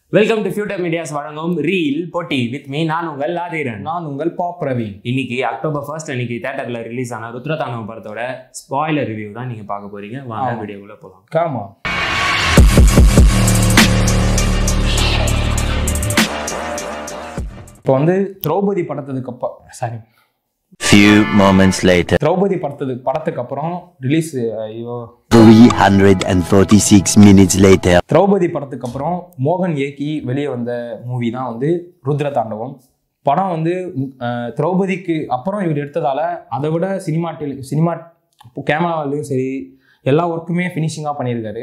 Welcome to future medias வழங்கும் reel போட்டி with me நான் உங்கள் ஆதிரன் நான் உங்கள் பாப் பிரவீன் இன்னைக்கு அக்டோபர் ஃபர்ஸ்ட் அன்னைக்கு தேட்டர்ல ரிலீஸ் ஆன ருத்ரதாண்டவம் படத்தோட ஸ்பாயிலர் ரிவ்யூ தான் நீங்க பார்க்க போறீங்க வாங்க ஆமா. வீடியோக்குள்ள போலாம் காமா இப்போ வந்து திரௌபதி படத்ததுக்கு அப்புறம் sorry Few moments later, Draupadi படத்தது படத்துக்கு அப்புறம் ரிலீஸ் ஐயோ 346 minutes later. திரௌபதி படத்துக்கு அப்புறம் மோகன் இயக்கி வெளியே வந்த மூவி தான் வந்து ருத்ர தாண்டவம் படம் வந்து அஹ், திரௌபதிக்கு அப்புறம் இவர் எடுத்ததால அதை விட சினிமா சினிமா கேமராவிலையும் சரி எல்லா ஒர்க்குமே ஃபினிஷிங்காக பண்ணியிருக்காரு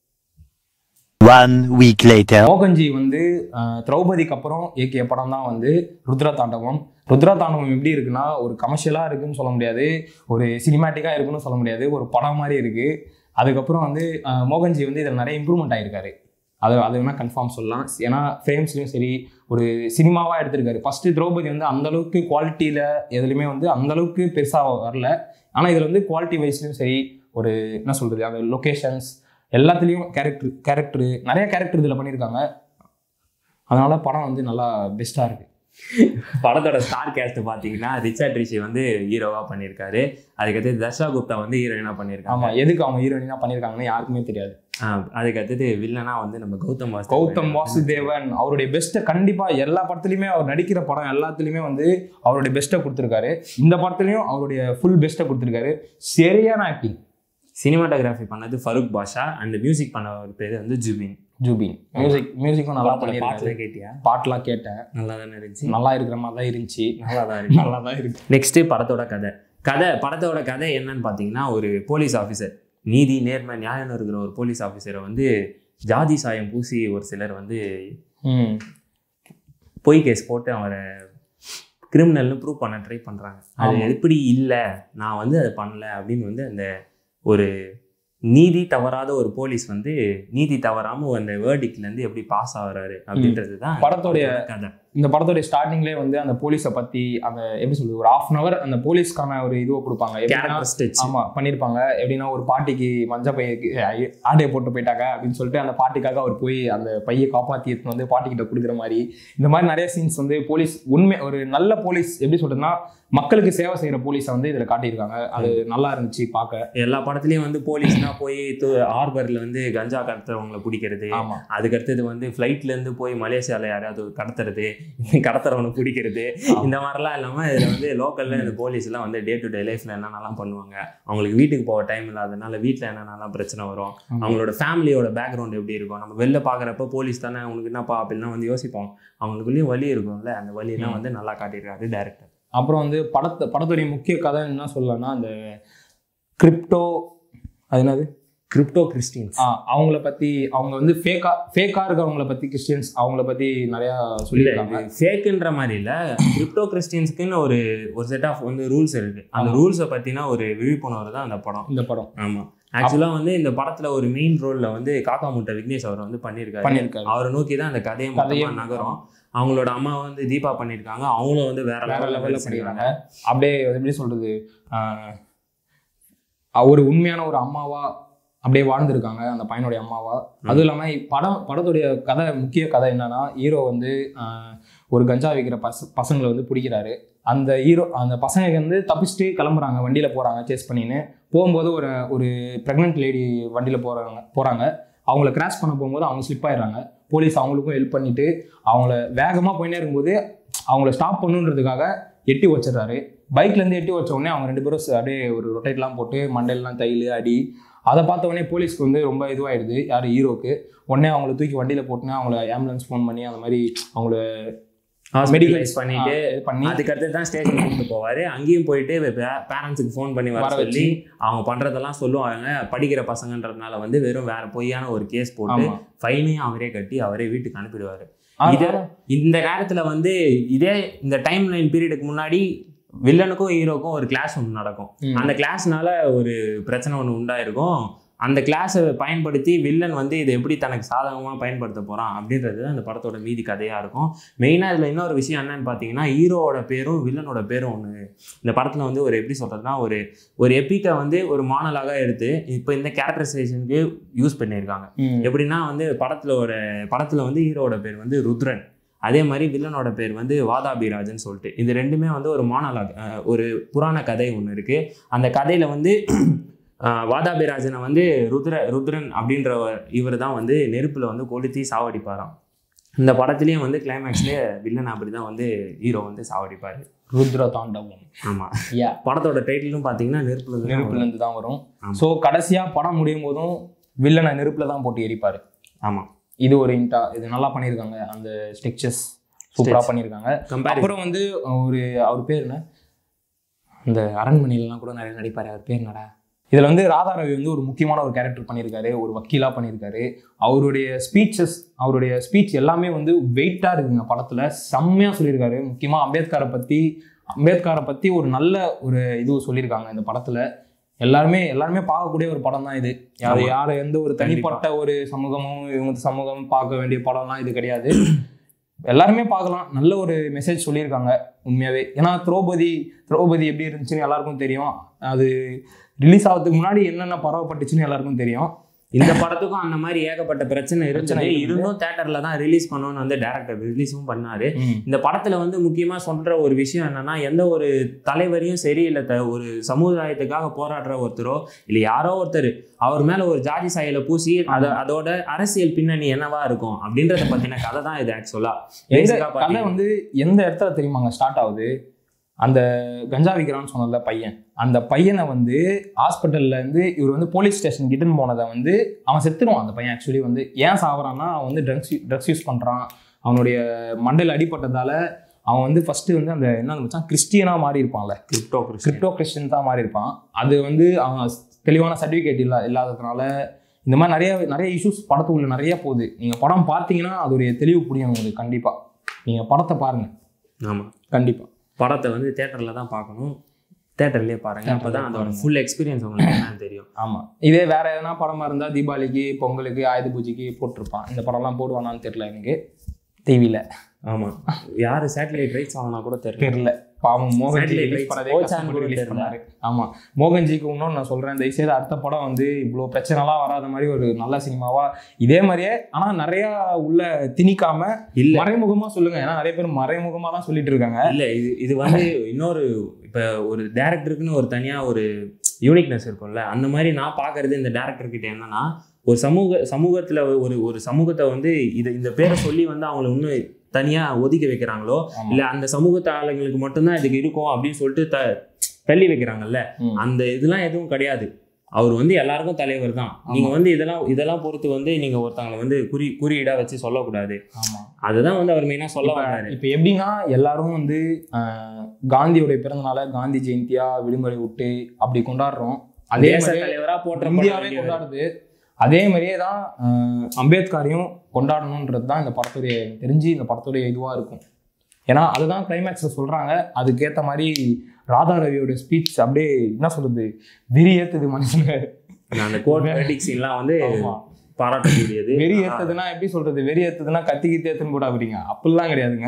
One week later, மோகன்ஜி வந்து அஹ், திரௌபதிக்கு அப்புறம் இயக்கிய படம் தான் வந்து ருத்ர தாண்டவம் ருத்ர தாண்டவம் எப்படி இருக்குன்னா ஒரு கமர்ஷியலாக இருக்குன்னு சொல்ல முடியாது ஒரு சினிமேட்டிக்காக இருக்குன்னு சொல்ல முடியாது ஒரு படம் மாதிரி இருக்கு அதுக்கப்புறம் வந்து அஹ், மோகன்ஜி வந்து இதில் நிறைய இம்ப்ரூவ்மெண்ட் ஆயிருக்காரு அது அது வேணால் கன்ஃபார்ம் சொல்லலாம் ஏன்னா ஃப்ரேம்ஸ்லையும் சரி ஒரு சினிமாவாக எடுத்திருக்காரு ஃபஸ்ட்டு திரௌபதி வந்து அந்த அளவுக்கு குவாலிட்டியில் எதுலையுமே வந்து அந்த அளவுக்கு பெருசாக வரல ஆனால் இதில் வந்து குவாலிட்டி வைஸ்லையும் சரி ஒரு என்ன சொல்கிறது அந்த லொக்கேஷன்ஸ் எல்லாத்துலேயும் கேரக்டர் கேரக்டரு நிறைய கேரக்டர் இதில் பண்ணியிருக்காங்க அதனால படம் வந்து நல்லா பெஸ்ட்டாக இருக்கு படத்தோட ஸ்டார் கேஸ்ட் பாத்தீங்கன்னா ரிச்சர்ட் ரிஷி வந்து ஹீரோவா பண்ணியிருக்காரு அதுக்கடுத்து தர்ஷா குப்தா வந்து ஹீரோயினா பண்ணியிருக்காங்க ஆமாம் எதுக்கு அவங்க ஹீரோயினாக பண்ணியிருக்காங்கன்னு யாருக்குமே தெரியாது ஆஹ் அதுக்கடுத்தது வில்லனா வந்து நம்ம கௌதம் வாசு கௌதம் வாசுதேவன் அவருடைய பெஸ்ட்டை கண்டிப்பாக எல்லா படத்துலையுமே அவர் நடிக்கிற படம் எல்லாத்துலேயுமே வந்து அவருடைய பெஸ்ட்டை கொடுத்துருக்காரு இந்த படத்துலையும் அவருடைய ஃபுல் பெஸ்ட்டை கொடுத்துருக்காரு சரியான ஆக்டிங் சினிமாட்டோகிராஃபி பண்ணது ஃபருக் பாஷா அண்ட் மியூசிக் பண்ணவர் பேர் வந்து ஜுபின் ஜூபின் மியூசிக் மியூசிக்கும் நல்லா பாட்டுல பண்ணியிருக்காரு கேட்டியா பாட்டெலாம் கேட்டேன் நல்லா தானே இருந்துச்சு நல்லா இருக்கிற மாதிரி தான் இருந்துச்சு நல்லா தான் இருக்கு நல்லா தான் இருக்கு நெக்ஸ்ட் படத்தோட கதை கதை படத்தோட கதை என்னன்னு பார்த்தீங்கன்னா ஒரு போலீஸ் ஆஃபீஸர் நீதி நேர்மை நியாயம் இருக்கிற ஒரு போலீஸ் ஆஃபீஸரை வந்து ஜாதி சாயம் பூசி ஒரு சிலர் வந்து ம் பொய் கேஸ் போட்டு அவரை கிரிமினல்னு ப்ரூவ் பண்ண ட்ரை பண்ணுறாங்க அது ஆமா. எப்படி இல்லை நான் வந்து அதை பண்ணல அப்படின்னு வந்து அந்த ஒரு நீதி தவறாத ஒரு போலீஸ் வந்து நீதி தவறாம அந்த வேர்டிக்ல இருந்து எப்படி பாஸ் ஆகுறாரு அப்படின்றது தான் படத்தோடைய கதை இந்த படத்தோடைய ஸ்டார்டிங்லேயே வந்து அந்த போலீஸை பற்றி அந்த எப்படி சொல்றது ஒரு ஆஃப் அன் அவர் அந்த போலீஸ்க்கான ஒரு இதுவை கொடுப்பாங்க எப்படின்னா கேரக்டர் ஸ்டெச் ஆமா பண்ணியிருப்பாங்க எப்படின்னா ஒரு பாட்டிக்கு மஞ்சள் பையக்கு ஐ- ஆடையை போட்டு போயிட்டாங்க அப்படின்னு சொல்லிட்டு அந்த பாட்டிக்காக அவர் போய் அந்த பையை காப்பாற்றி எடுத்துன்னு வந்து பாட்டிக்கிட்ட கொடுக்குற மாதிரி இந்த மாதிரி நிறைய சீன்ஸ் வந்து போலீஸ் உண்மை ஒரு நல்ல போலீஸ் எப்படி சொல்றதுன்னா மக்களுக்கு சேவை செய்யற போலீஸை வந்து இதில் காட்டியிருக்காங்க அது நல்லா இருந்துச்சு பார்க்க எல்லா படத்துலயும் வந்து போலீஸ்னா போய் ஹார்பர்ல வந்து கஞ்சா கடத்துறவங்களை பிடிக்கிறது ஆமா அதுக்கடுத்தது வந்து ஃப்ளைட்ல இருந்து போய் மலேசியால யாரையாவது கடத்துறது கடத்துறவனை பிடிக்கிறது இந்த மாதிரிலாம் இல்லாம இதுல வந்து லோக்கல்ல இந்த போலீஸ் எல்லாம் வந்து டே டு டே லைஃப்ல என்னென்னலாம் பண்ணுவாங்க அவங்களுக்கு வீட்டுக்கு போக டைம் இல்லாதனால வீட்டுல என்னென்னலாம் பிரச்சனை வரும் ஆமா. அவங்களோட ஃபேமிலியோட பேக்ரவுண்ட் எப்படி இருக்கும் நம்ம வெளில பாக்குறப்ப போலீஸ் தானே அவங்களுக்கு என்னப்பா அப்படிலாம் வந்து யோசிப்போம் அவங்களுக்குள்ளேயும் வலி இருக்கும்ல அந்த வலியெல்லாம் ம். வந்து நல்லா காட்டியிருக்காரு டேரக்டர் அப்புறம் வந்து படத்தை படத்துடைய முக்கிய கதை என்ன சொல்லலாம்னா அந்த கிரிப்டோ அது என்னது கிரிப்டோ கிறிஸ்டின்ஸ் ஆ, அவங்கள பத்தி அவங்க வந்து ஃபேக்கா ஃபேக்கா இருக்கிறவங்கள பத்தி கிறிஸ்டியன்ஸ் அவங்கள பத்தி நிறைய சொல்லியிருக்காங்க ஃபேக்குன்ற மாதிரி இல்ல கிரிப்டோ கிறிஸ்டியன்ஸ்க்குன்னு ஒரு ஒரு செட் ஆஃப் வந்து ரூல்ஸ் இருக்கு அந்த ஆமா. ரூல்ஸை பத்தின ஒரு விழிப்புணர்வு தான் அந்த படம் இந்த படம் ஆமா ஆக்சுவலா வந்து இந்த படத்துல ஒரு மெயின் ரோல்ல வந்து காக்கா முட்டை விக்னேஷ் அவர் வந்து பண்ணியிருக்காரு பண்ணியிருக்காரு அவரை நோக்கி தான் அந்த கதையை கதையே மொத்தமா நகரும் அவங்களோட அம்மா வந்து தீபா பண்ணியிருக்காங்க அவங்களும் வந்து வேற வேற லெவல்ல லெவல்ல பண்ணிருக்காங்க பண்ணிடுறாங்க அப்படியே எப்படி சொல்றது ஆஹ், ஒரு உண்மையான ஒரு அம்மாவா அப்படியே வாழ்ந்திருக்காங்க அந்த பையனுடைய அம்மாவா அதுவும் இல்லாம படம் படத்துடைய கதை முக்கிய கதை என்னன்னா ஹீரோ வந்து ஆஹ், ஒரு கஞ்சா விற்கிற பச பசங்களை வந்து பிடிக்கிறாரு அந்த ஹீரோ அந்த பசங்க வந்து தப்பிச்சுட்டு கிளம்புறாங்க வண்டியில போறாங்க சேஸ் பண்ணின்னு போகும்போது ஒரு ஒரு ப்ரெக்னென்ட் லேடி வண்டியில போறாங்க போறாங்க அவங்கள கிராஷ் பண்ண போகும்போது அவங்க ஸ்லிப் ஆயிடுறாங்க போலீஸ் அவங்களுக்கும் ஹெல்ப் பண்ணிட்டு அவங்கள வேகமாக போயினே இருக்கும்போது அவங்கள ஸ்டாப் பண்ணுன்றதுக்காக எட்டி வச்சிடுறாரு பைக்ல இருந்து எட்டி வச்ச உடனே அவங்க ரெண்டு பேரும் ச- அப்படியே ஒரு ரொட்டேட்லாம் போட்டு மண்டையெல்லாம் தையல் அடி அதை பார்த்த உடனே போலீஸ்க்கு வந்து ரொம்ப இதுவாயிடுது யார் ஹீரோக்கு உடனே அவங்கள தூக்கி வண்டியில போட்டுன்னு அவங்கள ஆம்புலன்ஸ் ஃபோன் பண்ணி அந்த மாதிரி அவங்கள ஹாஸ்பிட்டலைஸ் பண்ணிட்டு ஆ, இது பண்ணி அதுக்கடுத்து தான் ஸ்டேஷன் கூப்பிட்டு போவாரு அங்கேயும் போயிட்டு பேரண்ட்ஸுக்கு ஃபோன் பண்ணி வர வர வச்சு. சொல்லி அவங்க பண்றதெல்லாம் சொல்லுவாங்க படிக்கிற பசங்கன்றதுனால வந்து வெறும் வேற பொய்யான ஒரு கேஸ் போட்டு ஆமா ஃபைனையும் அவரே கட்டி அவரே வீட்டுக்கு அனுப்பிடுவாரு ஆ, இத இந்த நேரத்துல வந்து இதே இந்த டைம் லைன் பீரியடுக்கு முன்னாடி வில்லனுக்கும் ஹீரோக்கும் ஒரு கிளாஸ் ஒன்று நடக்கும் ம். அந்த கிளாஸ்னால ஒரு பிரச்சனை ஒன்று உண்டாயிருக்கும் அந்த கிளாஸை பயன்படுத்தி வில்லன் வந்து இதை எப்படி தனக்கு சாதகமாக பயன்படுத்த போகிறான் அப்படின்றது தான் இந்த படத்தோட மீதி கதையாக இருக்கும் மெயினாக இதில் இன்னொரு விஷயம் என்னன்னு பார்த்தீங்கன்னா ஹீரோவோட பேரும் வில்லனோட பேரும் ஒன்று இந்த படத்தில் வந்து ஒரு எப்படி சொல்கிறதுனா ஒரு ஒரு எப்பிக்கை வந்து ஒரு மாடலாக எடுத்து இப்போ இந்த கேரக்டரைசேஷனுக்கு யூஸ் பண்ணியிருக்காங்க ம். எப்படின்னா வந்து படத்தில் ஒரு படத்தில் வந்து ஹீரோவோட பேர் வந்து ருத்ரன் அதே மாதிரி வில்லனோட பேர் வந்து வாதாபிராஜன் சொல்லிட்டு இது ரெண்டுமே வந்து ஒரு மானலாக் ஒரு புராண கதை ஒன்று இருக்குது அந்த கதையில் வந்து அஹ், வாதாபிராஜனை வந்து ருத்ர ருத்ரன் அப்படின்ற இவர் தான் வந்து நெருப்பில் வந்து கொளுத்தி சாவடிப்பாராம் இந்த படத்துலேயும் வந்து கிளைமேக்ஸ்லேயே வில்லன் அப்படி தான் வந்து ஹீரோ வந்து சாவடிப்பார் ருத்ர தாண்டவம் ஆமாம் யா படத்தோட டைட்டிலும் பார்த்தீங்கன்னா நெருப்பில் நெருப்புல இருந்து தான் வரும் ஆமா. ஸோ கடைசியா படம் முடியும் போதும் வில்லனை நெருப்புல தான் போட்டு எரிப்பாரு ஆமாம் இது ஒரு இன்டா இது நல்லா பண்ணியிருக்காங்க அந்த ஸ்டெக்சஸ் சூப்பரா பண்ணியிருக்காங்க கம்பேரிசன் அப்புறம் வந்து ஒரு அவர் பேர் என்ன இந்த அரண்மனையிலலாம் கூட நிறைய நடிப்பாரு அவர் பேர் என்னடா இதுல வந்து ராதா ரவி வந்து ஒரு முக்கியமான ஒரு கேரக்டர் பண்ணியிருக்காரு ஒரு வக்கீலா பண்ணியிருக்காரு அவருடைய ஸ்பீச்சஸ் அவருடைய ஸ்பீச் எல்லாமே வந்து வெயிட்டா இருக்குங்க படத்துல செம்மையா சொல்லியிருக்காரு முக்கியமா அம்பேத்கரை பத்தி அம்பேத்கரை பத்தி ஒரு நல்ல ஒரு இது சொல்லியிருக்காங்க இந்த படத்துல எல்லாருமே எல்லாருமே பார்க்கக்கூடிய ஒரு படம் தான் இது யார் ஆமா. யார் எந்த ஒரு கண்டிப்பா. தனிப்பட்ட ஒரு சமூகமும் இவங்க சமூகம் பார்க்க வேண்டிய படம்லாம் இது கிடையாது எல்லாருமே பார்க்கலாம் நல்ல ஒரு மெசேஜ் சொல்லியிருக்காங்க உண்மையாவே ஏன்னா திரௌபதி திரௌபதி எப்படி இருந்துச்சுன்னு எல்லாருக்கும் தெரியும் அது ரிலீஸ் ஆகிறதுக்கு முன்னாடி என்னென்ன பரவப்பட்டுச்சுன்னு எல்லாருக்கும் தெரியும் இந்த படத்துக்கும் அந்த மாதிரி ஏகப்பட்ட பிரச்சனை இருந்துச்சு பிரச்சனை இருக்குது. இருந்தும் தேட்டர்ல தான் ரிலீஸ் பண்ணணும்னு வந்து டேரக்டர் ரிலீஸும் பண்ணாரு இந்த படத்துல வந்து முக்கியமா சொல்ற ஒரு விஷயம் என்னன்னா எந்த ஒரு தலைவரையும் சரி இல்ல த- ஒரு சமுதாயத்துக்காக போராடுற ஒருத்தரோ இல்ல யாரோ ஒருத்தர் அவர் மேல ஒரு ஜாதி சாயல பூசி அத அதோட அரசியல் பின்னணி என்னவா இருக்கும் அப்படின்றத பத்தின கதை தான் இது ஆக்சுவலா எந்த கதை வந்து எந்த இடத்துல தெரியுமாங்க ஸ்டார்ட் ஆகுது அந்த கஞ்சா விற்கிறான்னு சொன்னல பையன் அந்த பையனை வந்து ஹாஸ்பிட்டல்ல இருந்து இவர் வந்து போலீஸ் ஸ்டேஷன் கிட்டன்னு போனதை வந்து அவன் செத்துருவான் அந்த பையன் ஆக்சுவலி வந்து ஏன் சாவறான்னா அவன் வந்து ட்ரக்ஸ் ட்ரக்ஸ் யூஸ் பண்றான் அவனுடைய மண்டையில் அடிபட்டதால அவன் வந்து ஃபர்ஸ்ட் வந்து அந்த என்ன மச்சான் கிறிஸ்டியனா மாறி இருப்பான்ல கிரிப்டோ கிரிப்டோ கிறிஸ்டியன் தான் மாறி இருப்பான் அது வந்து அவன் தெளிவான சர்டிஃபிகேட் இல்ல இல்லாததுனால இந்த மாதிரி நிறைய நிறைய இஷ்யூஸ் படத்துக்குள்ள நிறைய போகுது நீங்க படம் பார்த்தீங்கன்னா அதோடைய தெளிவு புரியும் உங்களுக்கு கண்டிப்பா நீங்க படத்தை பாருங்க ஆமா கண்டிப்பா படத்தை வந்து தேட்டர்ல தான் பார்க்கணும் தேட்டர்லயே பாருங்க Theaterல அப்பதான் அதோட பாருங்க. ஃபுல் எக்ஸ்பீரியன்ஸ் உங்களுக்கு என்னன்னு தெரியும் ஆமா இதே வேற எதனா படமா இருந்தா தீபாவளிக்கு பொங்கலுக்கு ஆயுத பூஜைக்கு போட்டிருப்பான் இந்த படம்லாம் போடுவானான்னு தெரியல எனக்கு டிவியில ஆமா யாரு சேட்டலைட் ரைட்ஸ் வாங்கினா கூட தெரியல தெரியல பாவம் மோகன்ஜி Satellite ரிலீஸ் rights பண்ணதே போச்சான்னு கஷ்டப்பட்டு கூட ரிலீஸ் தெரியல. பண்ணாரு ஆமா மோகன்ஜிக்கு இன்னொன்று நான் சொல்றேன் தயவுசெய்து அடுத்த படம் வந்து இவ்வளோ பிரச்சனைலாம் வராத மாதிரி ஒரு நல்ல சினிமாவா இதே மாதிரியே ஆனா நிறைய உள்ள திணிக்காம இல்ல மறைமுகமா சொல்லுங்க ஏன்னா நிறைய பேர் மறைமுகமா தான் சொல்லிட்டு இருக்காங்க இல்ல இது இது வந்து இன்னொரு இப்ப ஒரு டேரக்டருக்குன்னு ஒரு தனியா ஒரு யூனிக்னஸ் இருக்கும்ல அந்த மாதிரி நான் பாக்குறது இந்த டேரக்டர் கிட்ட என்னன்னா ஒரு சமூக சமூகத்துல ஒரு ஒரு சமூகத்தை வந்து இது இந்த பேரை சொல்லி வந்து அவங்கள இன்னும் தனியா ஒதுக்கி வைக்கிறாங்களோ ஆமா. இல்ல அந்த சமூகத்து ஆளுங்களுக்கு மட்டும்தான் இதுக்கு இருக்கும் அப்படின்னு சொல்லிட்டு த தள்ளி வைக்கிறாங்கல்ல ம். அந்த இதெல்லாம் எதுவும் கிடையாது அவர் வந்து எல்லாருக்கும் தலைவர் தான் நீங்க வந்து இதெல்லாம் இதெல்லாம் பொறுத்து வந்து நீங்க ஒருத்தவங்களை வந்து குறி குறியீடா வச்சு சொல்லக்கூடாது ஆமா அதுதான் வந்து அவர் மெயினா சொல்ல வராரு இப்போ எப்படின்னா எல்லாரும் வந்து ஆஹ், காந்தியோடைய பிறந்தநாள காந்தி ஜெயந்தியா விடுமுறை விட்டு அப்படி கொண்டாடுறோம் அதே தேச மாதிரி தலைவரா போற்ற இந்தியாவே கொண்டாடுது அதே மாதிரியே தான் ஆஹ், அம்பேத்கரையும் கொண்டாடணுன்றது தான் இந்த படத்துடைய எனக்கு தெரிஞ்சு இந்த படத்துடைய இதுவாக இருக்கும் ஏன்னா அதுதான் கிளைமேக்ஸில் சொல்கிறாங்க அதுக்கேற்ற மாதிரி ராதா ரவியோட ஸ்பீச் அப்படியே என்ன சொல்றது வெறி ஏத்துது மனுஷங்க அந்த கோட் வெட்டிக் சீன்லாம் வந்து ஆமா. பாராட்டக்கூடியது வெறி ஏத்துதுன்னா எப்படி சொல்றது வெறி ஏத்துதுன்னா கத்தி கித்தி ஏத்துன்னு கூட அப்படிங்க அப்படிலாம் கிடையாதுங்க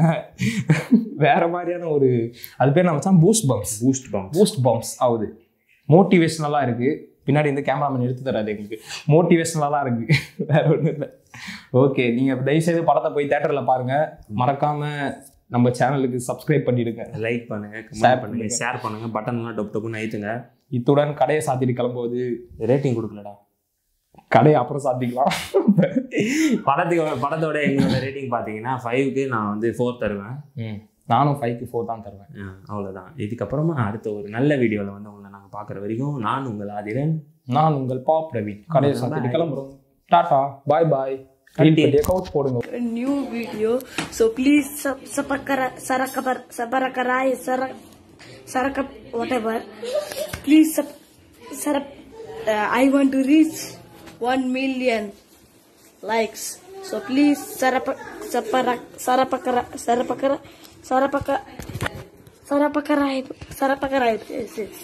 வேற மாதிரியான ஒரு அது பேர் நம்ம boost bumps boost bump boost bumps ஆகுது மோட்டிவேஷனலாக இருக்கு பின்னாடி இந்த கேமராமேன் எடுத்து தராது எங்களுக்கு மோட்டிவேஷனலாக தான் இருக்கு வேற ஒன்றும் இல்லை ஓகே நீங்கள் தயவுசெய்து படத்தை போய் தேட்டரில் பாருங்க மறக்காம நம்ம சேனலுக்கு சப்ஸ்கிரைப் பண்ணிடுங்க லைக் பண்ணுங்க Share கமெண்ட் பண்ணுங்க பண்ணுங்க. ஷேர் பண்ணுங்க பட்டன் எல்லாம் டொப் டொப்புன்னு ஐத்துங்க இத்துடன் கடையை சாத்திட்டு கிளம்பும்போது ரேட்டிங் கொடுக்கலடா கடையை அப்புறம் சாத்திக்கலாம் படத்துக்கு படத்தோட எங்களோட ரேட்டிங் பார்த்தீங்கன்னா ஃபைவ்க்கு நான் வந்து ஃபோர் தருவேன் ம் நானும் ஃபைவ்க்கு ஃபோர் தான் தருவேன் ஆ, அவ்வளவுதான் இதுக்கப்புறமா அடுத்த ஒரு நல்ல வீடியோவில் வந்து உங்களை நாங்கள் பார்க்குற வரைக்கும் நான் உங்கள் ஆதிரன் நான் உங்கள் பாப் ரவி கடையை சாத்திட்டு Bye. கிளம்புறோம் டாடா பாய் பாய் கவுட் போடுங்க a new video. So please sub subscribe, subscribe, subscribe, subscribe, subscribe, whatever. Please sub, sub, uh, I want to reach one million likes. So please subscribe, subscribe, subscribe, subscribe, subscribe, subscribe, subscribe, yes, yes.